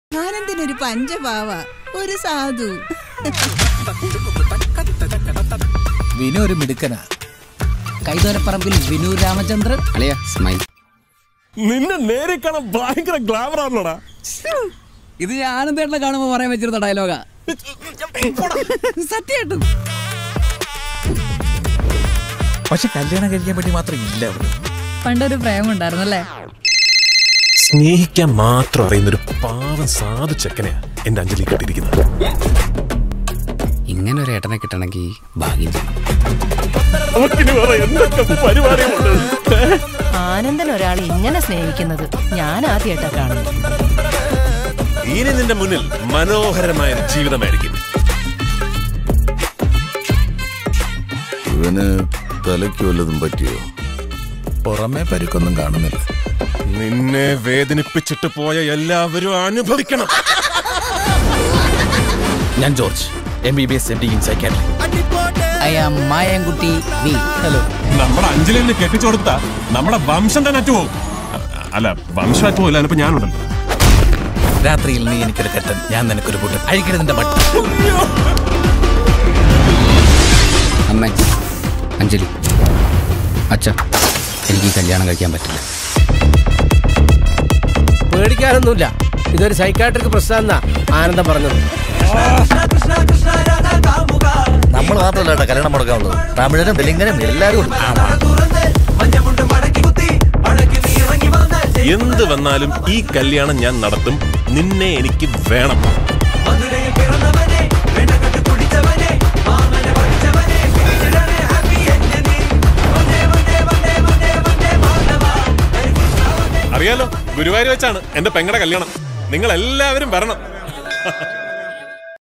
ആനന്ദിനൊരു പഞ്ചപാവ ഒരു സാധു വിനു ഒരു മിടുക്കനാ കൈതോരപ്പറമ്പിൽ വിനു രാമചന്ദ്രൻ അളിയ സ്മൈൽ നിന്നെ നേരെ കാണാൻ ഭയങ്കര ഗ്ലാമർ ആണല്ലോടാ ഇത് ഞാൻ ആനന്ദേട്ടനെ കാണുമ്പോ പറയാൻ വെച്ചിരുന്ന ഡയലോഗാ സത്യമായിട്ടും പക്ഷെ കല്യാണം കഴിക്കാൻ വേണ്ടി മാത്രം ഇല്ല അവിടെ പണ്ടൊരു പ്രേമം ഉണ്ടായിരുന്നല്ലേ സ്നേഹിക്കാൻ മാത്രം അറിയുന്ന ഒരു പാവം സാധു ചെക്കനെയാ എന്റെ അഞ്ജലി കെട്ടിയിരിക്കുന്നത് ഇങ്ങനെ ഒരു ഏട്ടനെ കിട്ടണമെങ്കിൽ ഭാഗ്യം ചെയ്യണം. നമുക്കിനി വേറെ എന്തൊക്കെ പരിപാടികളുണ്ട് ആനന്ദൻ ഒരാൾ ഇങ്ങനെ സ്നേഹിക്കുന്നത് ഞാൻ ആദ്യമായിട്ടാ കാണുന്നത് ഇനി നിന്റെ മുന്നിൽ മനോഹരമായ ഒരു ജീവിതമായിരിക്കും ഇവന് തലയ്ക്ക് വല്ലതും പറ്റിയോ പുറമേ പരുക്കൊന്നും കാണുന്നില്ല നിന്നെ വേദനിപ്പിച്ചിട്ട് പോയ എല്ലാവരും അനുഭവിക്കണം ഞാൻ George M B B S M D in psychiatry I am Mayankutty V hello നമ്മുടെ അഞ്ജലിനെ കെട്ടിച്ചു കൊടുത്താ നമ്മുടെ വംശം തന്നെ അറ്റുപോകും അ- അല്ല വംശം അറ്റുപോയില്ല അതിനിപ്പോ ഞാനുണ്ടല്ലോ രാത്രിയിൽ നീ എനിക്കൊരു കെട്ടൻ ഞാൻ നിനക്കൊരു കൂട്ടൻ അഴിക്കരുതിന്റെ മട്ട അമ്മ അഞ്ജലി അച്ഛ എനിക്ക് ഈ കല്യാണം കഴിക്കാൻ പറ്റില്ല പേടിക്കാനൊന്നുമില്ല ഇതൊരു സൈക്കാട്രിക് പ്രശ്നം എന്നാ ആനന്ദം പറഞ്ഞത് നമ്മൾ മാത്രമല്ല കല്യാണം മുടക്കാനുള്ളത് തമിഴനും തെലുങ്കനും എല്ലാവരും ഉണ്ട് എന്ത് വന്നാലും ഈ കല്യാണം ഞാൻ നടത്തും നിന്നെ എനിക്ക് വേണം അറിയാലോ ഗുരുവായൂർ വെച്ചാണ് എന്റെ പെങ്ങടെ കല്യാണം നിങ്ങൾ എല്ലാവരും വരണം